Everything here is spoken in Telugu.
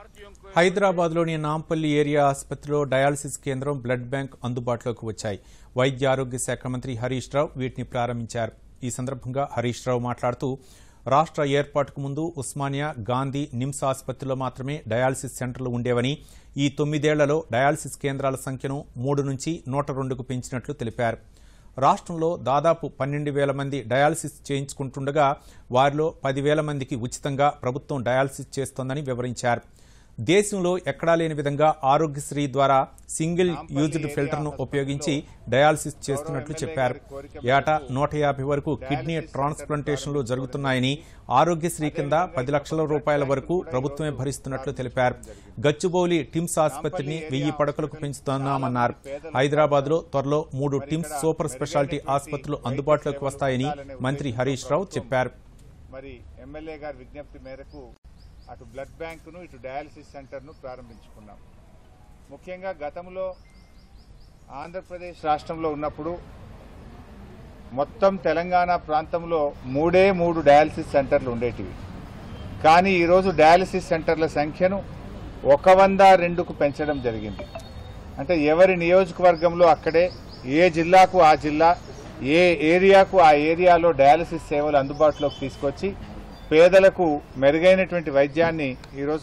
హైదరాబాద్లోని నాంపల్లి ఏరియా ఆసుపత్రిలో డయాలసిస్ కేంద్రం బ్లడ్ బ్యాంక్ అందుబాటులోకి వచ్చాయి వైద్య ఆరోగ్య శాఖ మంత్రి హరీష్ రావు వీటిని ప్రారంభించారు ఈ సందర్భంగా హరీష్ రావు మాట్లాడుతూ రాష్ట్ర ఏర్పాటుకు ముందు ఉస్మానియా గాంధీ నిమ్స్ ఆసుపత్రిలో మాత్రమే డయాలసిస్ సెంటర్లు ఉండేవని ఈ తొమ్మిదేళ్లలో డయాలసిస్ కేంద్రాల సంఖ్యను మూడు నుంచి నూట రెండుకు పెంచినట్లు తెలిపారు రాష్ట్రంలో దాదాపు పన్నెండు వేల మంది డయాలసిస్ చేయించుకుంటుండగా వారిలో పదివేల మందికి ఉచితంగా ప్రభుత్వం డయాలసిస్ చేస్తోందని వివరించారు దేశంలో ఎక్కడా లేని విధంగా ఆరోగ్యశ్రీ ద్వారా సింగిల్ యూజ్డ్ ఫిల్టర్ను ఉపయోగించి డయాలసిస్ చేస్తున్నట్లు చెప్పారు ఏటా నూట యాభై వరకు కిడ్నీ ట్రాన్స్ప్లాంటేషన్లు జరుగుతున్నాయని ఆరోగ్యశ్రీ కింద పది లక్షల రూపాయల వరకు ప్రభుత్వమే భరిస్తున్నట్లు తెలిపారు గచ్చిబౌలి టిమ్స్ ఆసుపత్రిని వెయ్యి పడకలకు పెంచుతున్నామన్నారు హైదరాబాద్ లో త్వరలో మూడు టిమ్స్ సూపర్ స్పెషాలిటీ ఆసుపత్రులు అందుబాటులోకి వస్తాయని మంత్రి హరీష్ రావు చెప్పారు మరి ఎమ్మెల్యే గారి విజ్ఞప్తి మేరకు అటు బ్లడ్ బ్యాంకును ఇటు డయాలసిస్ సెంటర్ను ప్రారంభించుకున్నాం ముఖ్యంగా గతంలో ఆంధ్రప్రదేశ్ రాష్ట్రంలో ఉన్నప్పుడు మొత్తం తెలంగాణ ప్రాంతంలో మూడే మూడు డయాలసిస్ సెంటర్లు ఉండేటివి కానీ ఈరోజు డయాలసిస్ సెంటర్ల సంఖ్యను ఒక వంద రెండుకు పెంచడం జరిగింది అంటే ఎవరి నియోజకవర్గంలో అక్కడే ఏ జిల్లాకు ఆ జిల్లా ఏ ఏరియాకు ఆ ఏరియాలో డయాలసిస్ సేవలు అందుబాటులోకి తీసుకొచ్చి పేదలకు మెరుగైనటువంటి వైద్యాన్ని ఈరోజు